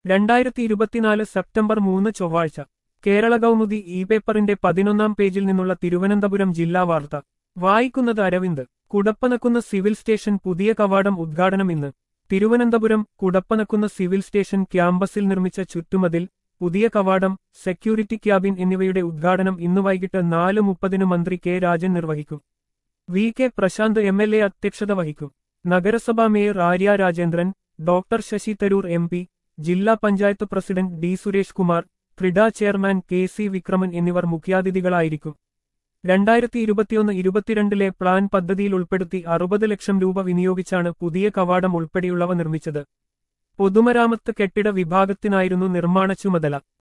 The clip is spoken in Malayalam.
രണ്ടായിരത്തി ഇരുപത്തിനാല് സെപ്റ്റംബർ മൂന്ന് ചൊവ്വാഴ്ച കേരള കൗമുദി ഇ പേപ്പറിന്റെ പതിനൊന്നാം പേജിൽ നിന്നുള്ള തിരുവനന്തപുരം ജില്ലാ വാർത്ത വായിക്കുന്നത് അരവിന്ദ് കുടപ്പനക്കുന്ന് സിവിൽ സ്റ്റേഷൻ പുതിയ കവാടം ഉദ്ഘാടനം ഇന്ന് തിരുവനന്തപുരം കുടപ്പനക്കുന്ന് സിവിൽ സ്റ്റേഷൻ ക്യാമ്പസിൽ നിർമ്മിച്ച ചുറ്റുമതിൽ പുതിയ കവാടം സെക്യൂരിറ്റി ക്യാബിൻ എന്നിവയുടെ ഉദ്ഘാടനം ഇന്ന് വൈകിട്ട് നാല് മുപ്പതിന് മന്ത്രി കെ രാജൻ നിർവഹിക്കും V K Prashanth M L A അധ്യക്ഷത വഹിക്കും നഗരസഭാ mayor Arya Rajendran doctor Shashi Tharoor M P ജില്ലാ പഞ്ചായത്ത് പ്രസിഡന്റ് ഡി സുരേഷ് കുമാർ ക്രിഡ ചെയർമാൻ കെ സി വിക്രമൻ എന്നിവർ മുഖ്യാതിഥികളായിരിക്കും രണ്ടായിരത്തി ഇരുപത്തിയൊന്ന് ഇരുപത്തിരണ്ടിലെ പ്ലാൻ പദ്ധതിയിൽ ഉൾപ്പെടുത്തി അറുപത് ലക്ഷം രൂപ വിനിയോഗിച്ചാണ് പുതിയ കവാടം ഉൾപ്പെടെയുള്ളവ നിർമ്മിച്ചത് പൊതുമരാമത്ത് കെട്ടിട വിഭാഗത്തിനായിരുന്നു നിർമ്മാണ ചുമതല